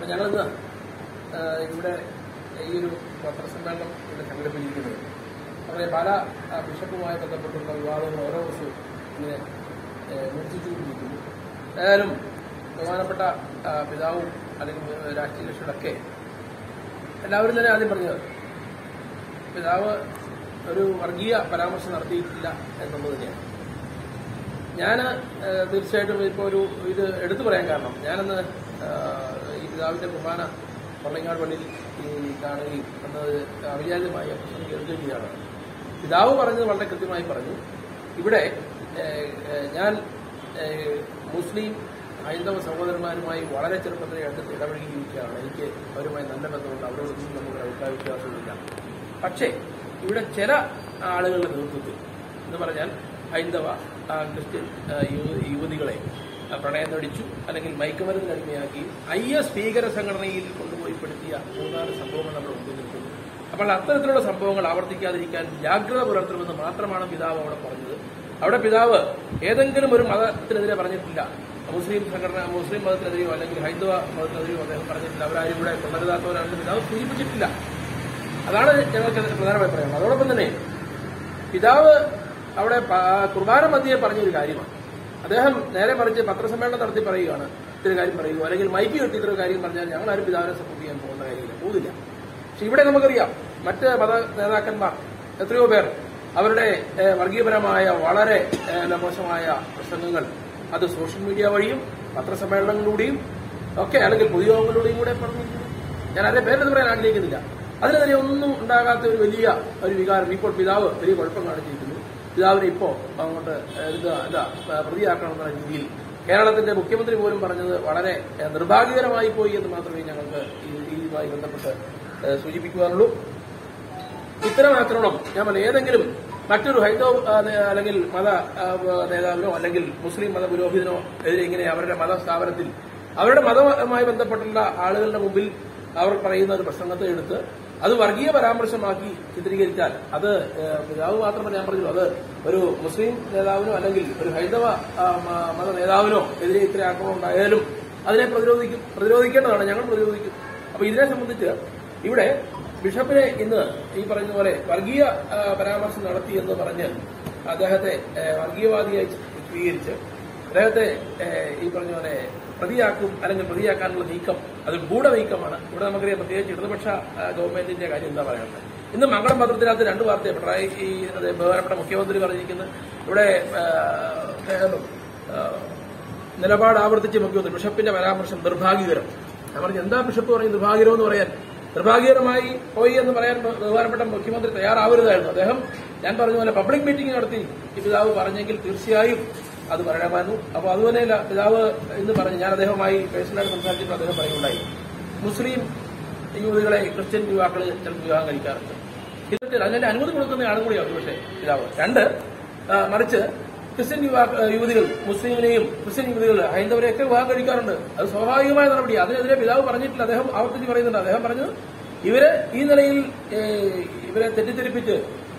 അപ്പം ഞങ്ങളിന്ന് ആ, ഇവിടെ ഈ ഒരു പത്രസമ്മേളനം ഇവിടെ സംഘടിപ്പിച്ചിരിക്കുന്നത് നമ്മുടെ പല ആ, ബിഷപ്പുമായി ബന്ധപ്പെട്ടുള്ള വിവാദങ്ങൾ ഓരോ ദിവസവും ഇങ്ങനെ മൂർച്ഛിച്ചുകൊണ്ടിരിക്കുന്നു ഏതായാലും ബഹുമാനപ്പെട്ട ആ, പിതാവും അല്ലെങ്കിൽ രാഷ്ട്രീയ കക്ഷികളൊക്കെ എല്ലാവരും തന്നെ ആദ്യം പറഞ്ഞത് പിതാവ് ഒരു വർഗീയ പരാമർശം നടത്തിയിട്ടില്ല എന്നുള്ളത് തന്നെയാണ് ഞാൻ തീർച്ചയായിട്ടും ഇപ്പോൾ ഒരു ഇത് എടുത്തു പറയാൻ കാരണം ഞാനന്ന് ആ, ഈ പിതാവിന്റെ കുർബാന പള്ളിങ്ങാട് പള്ളിയിൽ ഈ കാണുകയും അന്ന് അവിചാരിതമായി ആ പ്രശ്നം കേൾക്കുകയും ചെയ്താണ് പിതാവ് പറഞ്ഞത് വളരെ കൃത്യമായി പറഞ്ഞു ഇവിടെ ഏ, ഏ, ഞാൻ ഏ, മുസ്ലിം ഹൈന്ദവ സഹോദരന്മാരുമായി വളരെ ചെറുപ്പത്തിലെ അടുത്ത് ഇടപഴകിയിരിക്കുകയാണ് എനിക്ക് അവരുമായി നല്ല ബന്ധമുണ്ട് അവരോടൊന്നും നമുക്ക് അഭിപ്രായ വ്യത്യാസമില്ല പക്ഷേ ഇവിടെ ചില ആളുകളുടെ നേതൃത്വത്തിൽ എന്ന് പറഞ്ഞാൽ ഹൈന്ദവ ആ, ക്രിസ്ത്യൻ ആ, യുവ- യുവതികളെ ആ, പ്രണയം നടിച്ചു അല്ലെങ്കിൽ മയക്കുമരുന്ന് അടിമയാക്കി ഐ എസ് ഭീകര സംഘടനയിൽ കൊണ്ടുപോയി പെടുത്തിയ മൂന്നാല് സംഭവങ്ങൾ നമ്മുടെ മുമ്പിൽ നിൽക്കുന്നു അപ്പോൾ അത്തരത്തിലുള്ള സംഭവങ്ങൾ ആവർത്തിക്കാതിരിക്കാൻ ജാഗ്രത പുലർത്തണമെന്ന് മാത്രമാണ് പിതാവ് അവിടെ പറഞ്ഞത് അവിടെ പിതാവ് ഏതെങ്കിലും ഒരു മതത്തിനെതിരെ പറഞ്ഞിട്ടില്ല മുസ്ലിം സംഘടന മുസ്ലിം മതത്തിനെതിരെയോ അല്ലെങ്കിൽ ഹൈന്ദവ മതത്തിനെതിരെയോ അദ്ദേഹം പറഞ്ഞിട്ടില്ല അവരാരും ഇവിടെ കൊണ്ടുവരുതാത്തവരാണെന്ന് പിതാവ് സൂചിപ്പിച്ചിട്ടില്ല അതാണ് ഞങ്ങൾക്ക് പ്രധാനമായി പറയുന്നത് അതോടൊപ്പം തന്നെ പിതാവ് അവിടെ പ- കുർബാന മധ്യയെ പറഞ്ഞൊരു കാര്യമാണ് അദ്ദേഹം നേരെ മറിച്ച് പത്രസമ്മേളനം നടത്തി പറയുകയാണ് ഇത്തരം കാര്യം പറയുക അല്ലെങ്കിൽ മൈക്ക് കെട്ടി ഇത്തരം കാര്യം പറഞ്ഞാൽ ഞങ്ങൾ ആരും പിതാവിനെ സപ്പോർട്ട് ചെയ്യാൻ പോകുന്ന കാര്യമില്ല പോകുന്നില്ല പക്ഷെ ഇവിടെ നമുക്കറിയാം മറ്റ് മത നേതാക്കന്മാർ എത്രയോ പേർ അവരുടെ ഏഹ്, വർഗീയപരമായ വളരെ ഏഹ്, മോശമായ പ്രസംഗങ്ങൾ അത് സോഷ്യൽ മീഡിയ വഴിയും പത്രസമ്മേളനങ്ങളിലൂടെയും ഒക്കെ അല്ലെങ്കിൽ പൊതുയോഗങ്ങളിലൂടെയും കൂടെ പറഞ്ഞിരിക്കുന്നു ഞാൻ അതിന്റെ പേരെന്ന് പറയാൻ ആഗ്രഹിക്കുന്നില്ല അതിനെതിരെ ഒന്നും ഉണ്ടാകാത്ത ഒരു വലിയ ഒരു വികാരം ഇപ്പോൾ പിതാവ് വലിയ കുഴപ്പം കാണിച്ചിരിക്കുന്നു പിതാവിനെ ഇപ്പോ അങ്ങോട്ട് എന്താ എന്താ പ്രതിയാക്കണമെന്ന രീതിയിൽ കേരളത്തിന്റെ മുഖ്യമന്ത്രി പോലും പറഞ്ഞത് വളരെ ഏഹ്, നിർഭാഗ്യകരമായി പോയി എന്ന് മാത്രമേ ഞങ്ങൾക്ക് ഈ- ഇതുമായി ബന്ധപ്പെട്ട് ഏഹ്, സൂചിപ്പിക്കുവാനുള്ളൂ ഇത്തരം ആക്രമണം ഞാൻ പറഞ്ഞ ഏതെങ്കിലും മറ്റൊരു ഹൈന്ദവ ആ, നേ- അല്ലെങ്കിൽ മത ആ, നേതാവിനോ അല്ലെങ്കിൽ മുസ്ലിം മത പുരോഹിതനോ എതിരെ ഇങ്ങനെ അവരുടെ മത സ്ഥാപനത്തിൽ അവരുടെ മതവുമായി ബന്ധപ്പെട്ടുള്ള ആളുകളുടെ മുമ്പിൽ അവർ പറയുന്ന ഒരു പ്രസംഗത്തെ എടുത്ത് അത് വർഗീയ പരാമർശമാക്കി ചിത്രീകരിച്ചാൽ അത് ഏഹ്, പിതാവ് മാത്രമല്ല ഞാൻ പറഞ്ഞു അത് ഒരു മുസ്ലിം നേതാവിനോ അല്ലെങ്കിൽ ഒരു ഹൈന്ദവ ആ, മ- മത നേതാവിനോ എതിരെ ഇത്ര ആക്രമണം ഉണ്ടായാലും അതിനെ പ്രതിരോധിക്കും പ്രതിരോധിക്കേണ്ടതാണ് ഞങ്ങൾ പ്രതിരോധിക്കും അപ്പൊ ഇതിനെ സംബന്ധിച്ച് ഇവിടെ ബിഷപ്പിനെ ഇന്ന് ഈ പറഞ്ഞ പോലെ വർഗീയ ആ, പരാമർശം നടത്തി എന്ന് പറഞ്ഞ് അദ്ദേഹത്തെ ഏ, വർഗീയവാദിയായി ചിത്രീകരിച്ച് അദ്ദേഹത്തെ ഏ, ഈ പറഞ്ഞ പോലെ പ്രതിയാക്കും അല്ലെങ്കിൽ പ്രതിയാക്കാനുള്ള നീക്കം അത് ഗൂഢനീക്കമാണ് ഇവിടെ നമുക്കറിയാം പ്രത്യേകിച്ച് ഇടതുപക്ഷ ആ, ഗവൺമെന്റിന്റെ കാര്യം എന്താ പറയുന്നത് ഇന്ന് മംഗളം പത്രത്തിനകത്ത് രണ്ട് വാർത്തയെ പിണറായി ഈ അത് ബഹുമാനപ്പെട്ട മുഖ്യമന്ത്രി പറഞ്ഞിരിക്കുന്നത് ഇവിടെ ആ, അദ്ദേഹം, ആ, നിലപാട് ആവർത്തിച്ച് മുഖ്യമന്ത്രി ബിഷപ്പിന്റെ പരാമർശം നിർഭാഗ്യകരം ഞാൻ പറഞ്ഞു എന്താ ബിഷപ്പ് പറയും നിർഭാഗ്യകരം എന്ന് പറയാൻ നിർഭാഗ്യകരമായി പോയി എന്ന് പറയാൻ ബഹുമാനപ്പെട്ട മുഖ്യമന്ത്രി തയ്യാറാവരുതായിരുന്നു അദ്ദേഹം ഞാൻ പറഞ്ഞ പോലെ പബ്ലിക് മീറ്റിംഗ് നടത്തി ഈ പിതാവ് പറഞ്ഞെങ്കിൽ തീർച്ചയായും അത് പറയണമായിരുന്നു അപ്പോൾ അതുപോലെയല്ല പിതാവ് ഇന്ന് പറഞ്ഞു ഞാൻ അദ്ദേഹവുമായി പേഴ്സണലായിട്ട് സംസാരിച്ചപ്പോൾ അദ്ദേഹം പറയുന്നുണ്ടായി മുസ്ലിം യുവതികളെ ക്രിസ്ത്യൻ യുവാക്കൾ ചിലപ്പോൾ വിവാഹം കഴിക്കാറുണ്ട് ഇതൊക്കെ അതിന്റെ അനുമതി കൊടുക്കുന്ന ആളും കൂടിയാണ് പക്ഷേ പിതാവ് രണ്ട് ആ, മറിച്ച് ക്രിസ്ത്യൻ യുവാ യുവതികൾ മുസ്ലിമിനെയും ക്രിസ്ത്യൻ യുവതികൾ ഹൈന്ദവരെയൊക്കെ വിവാഹം കഴിക്കാറുണ്ട് അത് സ്വാഭാവികമായ നടപടി അതിനെതിരെ പിതാവ് പറഞ്ഞിട്ടില്ല അദ്ദേഹം ആവർത്തിച്ച് പറയുന്നുണ്ട് അദ്ദേഹം പറഞ്ഞത് ഇവര് ഈ നിലയിൽ ഏ, ഇവരെ തെറ്റിദ്ധരിപ്പിച്ച്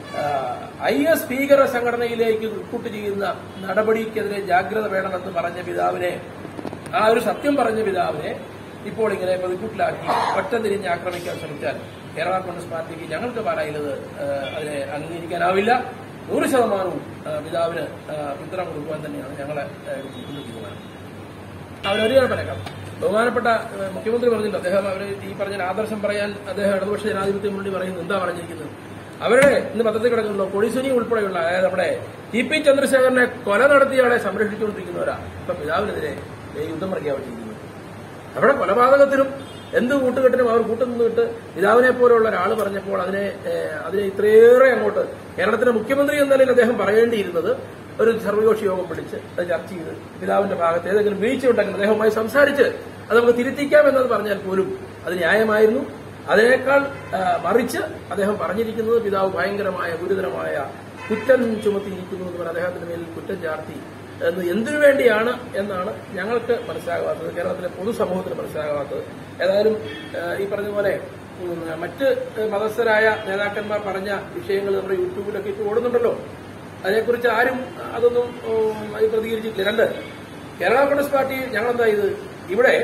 ഐ എസ് ഭീകര സംഘടനയിലേക്ക് റിക്രൂട്ട് ചെയ്യുന്ന നടപടിക്കെതിരെ ജാഗ്രത വേണമെന്ന് പറഞ്ഞ പിതാവിനെ ആ ഒരു സത്യം പറഞ്ഞ പിതാവിനെ ഇപ്പോൾ ഇങ്ങനെ പ്രതിക്കൂട്ടിലാക്കി ഒറ്റ തിരിഞ്ഞ് ആക്രമിക്കാൻ ശ്രമിച്ചാൽ കേരള കോൺഗ്രസ് പാർട്ടിക്ക് ഞങ്ങൾക്ക് പാലായില്ലത് അതിനെ അംഗീകരിക്കാനാവില്ല നൂറ് ശതമാനവും ആ, പിതാവിന് ആ, പിന്തുണ കൊടുക്കുവാൻ തന്നെയാണ് ഞങ്ങളെ ആ, എടുത്തിരിക്കുന്ന തീരുമാനം അവരൊരു പറഞ്ഞേക്കാം ബഹുമാനപ്പെട്ട ഏഹ്, മുഖ്യമന്ത്രി പറഞ്ഞില്ല അദ്ദേഹം അവർ ഈ പറഞ്ഞ ആദർശം പറയാൻ അദ്ദേഹം ഇടതുപക്ഷ ജനാധിപത്യ മുന്നണി പറയുന്നത് എന്താ പറഞ്ഞിരിക്കുന്നത് അവരുടെ ഇന്ന് പത്രത്തിൽ കിടക്കുന്നു കൊടിസുനി ഉൾപ്പെടെയുള്ള അതായത് നമ്മുടെ ടി പി ചന്ദ്രശേഖരനെ കൊല നടത്തിയയാളെ സംരക്ഷിച്ചുകൊണ്ടിരിക്കുന്നവരാ ഇപ്പൊ പിതാവിനെതിരെ ഏഹ്, യുദ്ധം പ്രഖ്യാപിച്ചിരിക്കുന്നത് അവിടെ കൊലപാതകത്തിനും എന്ത് കൂട്ടുകെട്ടിനും അവർ കൂട്ടുനിന്നിട്ട് പിതാവിനെ പോലുള്ള ഒരാൾ പറഞ്ഞപ്പോൾ അതിനെ ഏഹ്, അതിനെ ഇത്രയേറെ അങ്ങോട്ട് കേരളത്തിന്റെ മുഖ്യമന്ത്രി എന്ന നിലയിൽ അദ്ദേഹം പറയേണ്ടിയിരുന്നത് ഒരു സർവകക്ഷി യോഗം വിളിച്ച് അത് ചർച്ച ചെയ്ത് പിതാവിന്റെ ഭാഗത്ത് ഏതെങ്കിലും വീഴ്ച ഉണ്ടെങ്കിൽ അദ്ദേഹവുമായി സംസാരിച്ച് അത് നമുക്ക് തിരുത്തിക്കാം എന്നത് പറഞ്ഞാൽ പോലും അത് ന്യായമായിരുന്നു അതിനേക്കാൾ ആ, മറിച്ച് അദ്ദേഹം പറഞ്ഞിരിക്കുന്നത് പിതാവ് ഭയങ്കരമായ ഗുരുതരമായ കുറ്റം ചുമത്തിയിരിക്കുന്നു എന്ന് പറഞ്ഞ് അദ്ദേഹത്തിന്റെ മേലിൽ കുറ്റം ചാർത്തി എന്ന് എന്തിനു വേണ്ടിയാണ് എന്നാണ് ഞങ്ങൾക്ക് മനസ്സിലാകാത്തത് കേരളത്തിലെ പൊതുസമൂഹത്തിന് മനസ്സിലാകാത്തത് ഏതായാലും ഏഹ്, ഈ പറഞ്ഞതുപോലെ ഉം, മറ്റ് മതസ്ഥരായ നേതാക്കന്മാർ പറഞ്ഞ വിഷയങ്ങൾ നമ്മുടെ യൂട്യൂബിലൊക്കെ ഇട്ട് ഓടുന്നുണ്ടല്ലോ അതിനെക്കുറിച്ച് ആരും അതൊന്നും ഉം, അത് പ്രതികരിച്ചിട്ടില്ല രണ്ട് കേരള കോൺഗ്രസ് പാർട്ടി ഞങ്ങളെന്താ ഇത് ഇവിടെ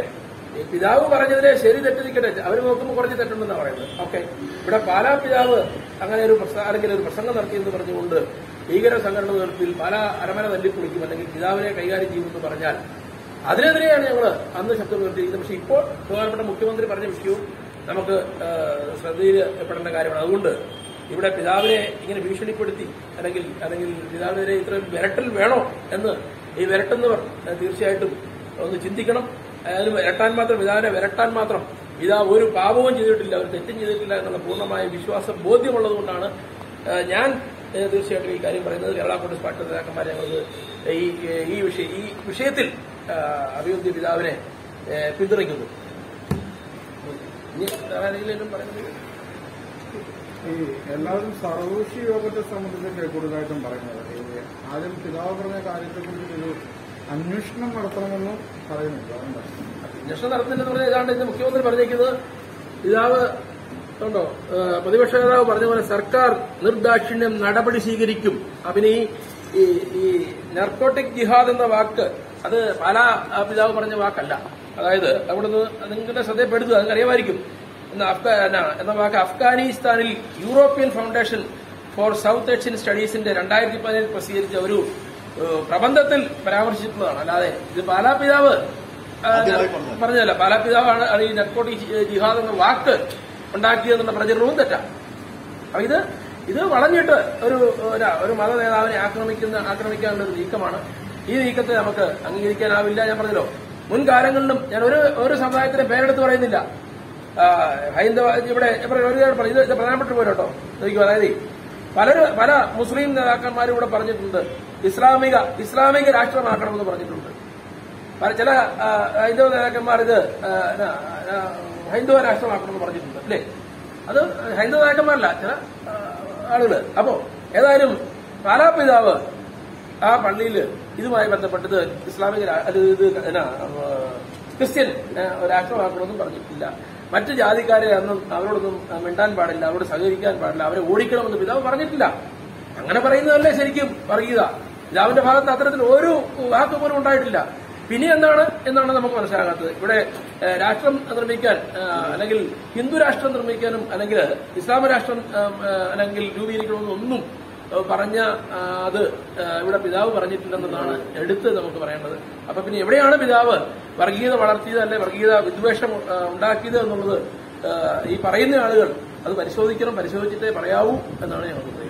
ഈ പിതാവ് പറഞ്ഞതിനെ ശരി തെറ്റിരിക്കട്ടെ അവർ നോക്കുമ്പോൾ കുറച്ച് തെറ്റുണ്ടെന്നാണ് പറയുന്നത് ഓക്കെ ഇവിടെ പാലാ പിതാവ് അങ്ങനെ ഒരു പ്രസ- അല്ലെങ്കിൽ ഒരു പ്രസംഗം നടത്തിയെന്ന് പറഞ്ഞുകൊണ്ട് ഭീകര സംഘടന നേതൃത്വത്തിൽ പല അരമന തല്ലിപ്പൊളിക്കും അല്ലെങ്കിൽ പിതാവിനെ കൈകാര്യം ചെയ്യുമെന്ന് പറഞ്ഞാൽ അതിനെതിരെയാണ് ഞങ്ങൾ അന്ന് ശബ്ദം ഉയർത്തിയിരിക്കുന്നത് പക്ഷേ ഇപ്പോൾ ബഹുമാനപ്പെട്ട മുഖ്യമന്ത്രി പറഞ്ഞ വിഷയവും നമുക്ക് ആ, ശ്രദ്ധയിൽപ്പെടേണ്ട കാര്യമാണ് അതുകൊണ്ട് ഇവിടെ പിതാവിനെ ഇങ്ങനെ ഭീഷണിപ്പെടുത്തി അല്ലെങ്കിൽ അല്ലെങ്കിൽ പിതാവിനെതിരെ ഇത്രയും വിരട്ടൽ വേണോ എന്ന് ഈ വിരട്ടുന്നവർ ആ, തീർച്ചയായിട്ടും ഒന്ന് ചിന്തിക്കണം അതിന് വിരട്ടാൻ മാത്രം പിതാവിനെ വിരട്ടാൻ മാത്രം പിതാവ് ഒരു പാപവും ചെയ്തിട്ടില്ല ഒരു തെറ്റും ചെയ്തിട്ടില്ല എന്നുള്ള പൂർണ്ണമായ വിശ്വാസം ബോധ്യമുള്ളതുകൊണ്ടാണ് ആ, ഞാൻ ആ, തീർച്ചയായിട്ടും ഈ കാര്യം പറയുന്നത് കേരള കോൺഗ്രസ് പാർട്ടി നേതാക്കന്മാരെ ഞങ്ങൾക്ക് ഈ ഈ വിഷയ ഈ വിഷയത്തിൽ ആ, അഭിവൃദ്ധി പിതാവിനെ ആ, പിന്തുണയ്ക്കുന്നു ഇനി ആരെങ്കിലും പറയുന്നത് ഈ എല്ലാവരും സർവകക്ഷി യോഗത്തെ സംബന്ധിച്ചൊക്കെ കൂടുതലായിട്ടും പറയുന്നത് ഈ ആദ്യം പിതാവ് പറഞ്ഞ കാര്യത്തെക്കുറിച്ച് ഒരു അന്വേഷണം നടത്തണമെന്ന് പറയുന്നുണ്ട് അതുകൊണ്ട് അന്വേഷണം നടത്തുന്നില്ലെന്ന് പറഞ്ഞാൽ ഏതാണ്ട് ഇന്ന് മുഖ്യമന്ത്രി പറഞ്ഞേക്കുന്നത് പിതാവ് ഉണ്ടോ ഏഹ് പ്രതിപക്ഷ നേതാവ് പറഞ്ഞ പോലെ സർക്കാർ നിർദാക്ഷിണ്യം നടപടി സ്വീകരിക്കും അതിന് ഈ ഈ- ഈ നർക്കോട്ടിക് ജിഹാദ് എന്ന വാക്ക് അത് പല ആ, പിതാവ് പറഞ്ഞ വാക്കല്ല അതായത് അവിടുന്ന് നിങ്ങളുടെ ശ്രദ്ധയപ്പെടുത്തുക നിങ്ങൾക്ക് അറിയാമായിരിക്കും എന്ന അഫ്ഗാ എന്നാ- എന്ന വാക്ക് അഫ്ഗാനിസ്ഥാനിൽ European Foundation for South Asian സ്റ്റഡീസിന്റെ രണ്ടായിരത്തി പതിനേഴിൽ പ്രസിദ്ധീകരിച്ച ഒരു ഏഹ്, പ്രബന്ധത്തിൽ പരാമർശിച്ചിട്ടുള്ളതാണ് അല്ലാതെ ഇത് പാലാ പിതാവ് ആ, പറഞ്ഞതല്ല പാലാ പിതാവാണ് അത് ഈ നർക്കോട്ടിക് ജിഹാദ് എന്ന വാക്ക് ഉണ്ടാക്കിയതെന്നുള്ള പ്രചരണവും തെറ്റാ അപ്പൊ ഇത് ഇത് വളഞ്ഞിട്ട് ഒരു ഒരു- ഒരു മത നേതാവിനെ ആക്രമിക്കുന്ന ആക്രമിക്കാനുള്ള ഒരു നീക്കമാണ് ഈ നീക്കത്തെ നമുക്ക് അംഗീകരിക്കാനാവില്ല ഞാൻ പറഞ്ഞല്ലോ മുൻകാലങ്ങളിലും ഞാൻ ഒരു ഒരു സമുദായത്തിന്റെ പേരെടുത്ത് പറയുന്നില്ല ആ, ഹൈന്ദവ ഇവിടെ ഞാൻ പറയാം, ഒരു കാര്യം പറയാം. ഇത് ഇത് പ്രധാനപ്പെട്ട പോലെ കേട്ടോ നോക്കിക്കോ അതായത് പലര് പല മുസ്ലിം നേതാക്കന്മാരും ഇവിടെ പറഞ്ഞിട്ടുണ്ട് ഇസ്ലാമിക ഇസ്ലാമിക രാഷ്ട്രമാക്കണമെന്ന് പറഞ്ഞിട്ടുണ്ട് പല ചില ആ, ഹൈന്ദവ നേതാക്കന്മാർ ഇത് ആ, എന്നാ, ആ, ഹൈന്ദവ രാഷ്ട്രമാക്കണമെന്ന് പറഞ്ഞിട്ടുണ്ട് അല്ലേ അത് ഹൈന്ദവ നേതാക്കന്മാരല്ല ചില ആ, ആളുകള് അപ്പോ ഏതായാലും പാലാപിതാവ് ആ പള്ളിയിൽ ഇതുമായി ബന്ധപ്പെട്ടത് ഇസ്ലാമിക രാ- അത് ഇത് എന്നാ ആ, ക്രിസ്ത്യൻ ആ, രാഷ്ട്രമാക്കണമെന്നും പറഞ്ഞിട്ടില്ല മറ്റ് ജാതിക്കാരെ അന്നും അവരോടൊന്നും മിണ്ടാൻ പാടില്ല അവരോട് സഹകരിക്കാൻ പാടില്ല അവരെ ഓടിക്കണമെന്ന് പിതാവ് പറഞ്ഞിട്ടില്ല അങ്ങനെ പറയുന്നതല്ലേ ശരിക്കും വർഗീയത പിതാവിന്റെ ഭാഗത്ത് അത്തരത്തിൽ ഒരു വാക്ക് പോലും ഉണ്ടായിട്ടില്ല പിന്നെ എന്താണ് എന്നാണ് നമുക്ക് മനസ്സിലാകാത്തത് ഇവിടെ ഏഹ്, രാഷ്ട്രം നിർമ്മിക്കാൻ ഏഹ്, അല്ലെങ്കിൽ ഹിന്ദു രാഷ്ട്രം നിർമ്മിക്കാനും അല്ലെങ്കിൽ ഇസ്ലാമ രാഷ്ട്രം ഏഹ്, ഏഹ്, അല്ലെങ്കിൽ രൂപീകരിക്കണമെന്നും ഒന്നും ഏഹ്, പറഞ്ഞ ആ, അത് ഏഹ്, ഇവിടെ പിതാവ് പറഞ്ഞിട്ടില്ലെന്നതാണ് എടുത്ത് നമുക്ക് പറയേണ്ടത് അപ്പൊ പിന്നെ എവിടെയാണ് പിതാവ് വർഗീയത വളർത്തിയത് അല്ലെ വർഗീയത വിദ്വേഷം ഏഹ്, ഉണ്ടാക്കിയത് എന്നുള്ളത് ഏഹ്, ഈ പറയുന്ന ആളുകൾ അത് പരിശോധിക്കണം പരിശോധിച്ചിട്ടേ പറയാവൂ എന്നാണ് ഞാൻ പറയുന്നത്